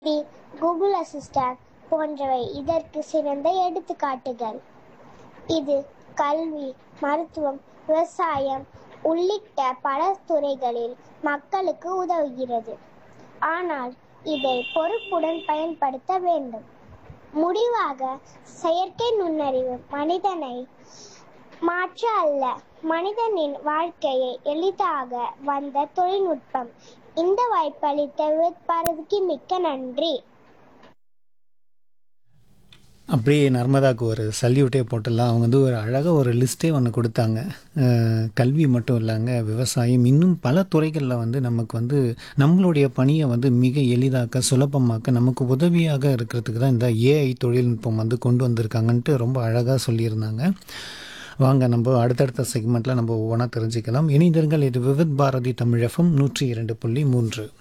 தி Google assistant போன்றவை இதற்கு சிறந்த எடுத்துக்காட்டுகள் இது கல்வி மருத்துவம் விவசாயம் உள்ளிட்ட பல துறைகளில் மக்களுக்கு உதவுகிறது ஆனால் இதை பொறுப்புடன் பயன்படுத்த வேண்டும் முடிவாக செயற்கை நுண்ணறிவு மனிதனை மாற்ற அல்ல மனிதனின் வாழ்க்கையை எளிதாக வந்த தொழில்நுட்பம் இந்த வாய்ப்பளித்த வித் பாரதிக்கு மிக்க நன்றி அப்படியே நர்மதாவுக்கு ஒரு சல்யூட்டே போட்டுடலாம் அவங்க வந்து ஒரு அழகாக ஒரு லிஸ்ட்டே ஒன்று கொடுத்தாங்க அஹ், கல்வி மட்டும் இல்லைங்க விவசாயம் இன்னும் பல துறைகளில் வந்து நமக்கு வந்து நம்மளுடைய பணியை வந்து மிக எளிதாக்க சுலபமாக்க நமக்கு உதவியாக இருக்கிறதுக்கு தான் இந்த ஏஐ தொழில்நுட்பம் வந்து கொண்டு வந்திருக்காங்கன்ட்டு ரொம்ப அழகாக சொல்லியிருந்தாங்க வாங்க நம்ம அடுத்தடுத்த செக்மெண்ட்டில் நம்ம ஒவ்வொன்றா தெரிஞ்சுக்கலாம் இணைந்திருங்கள் இது விவித் பாரதி தமிழ் எஃப்எம் நூற்றி இரண்டு புள்ளி மூன்று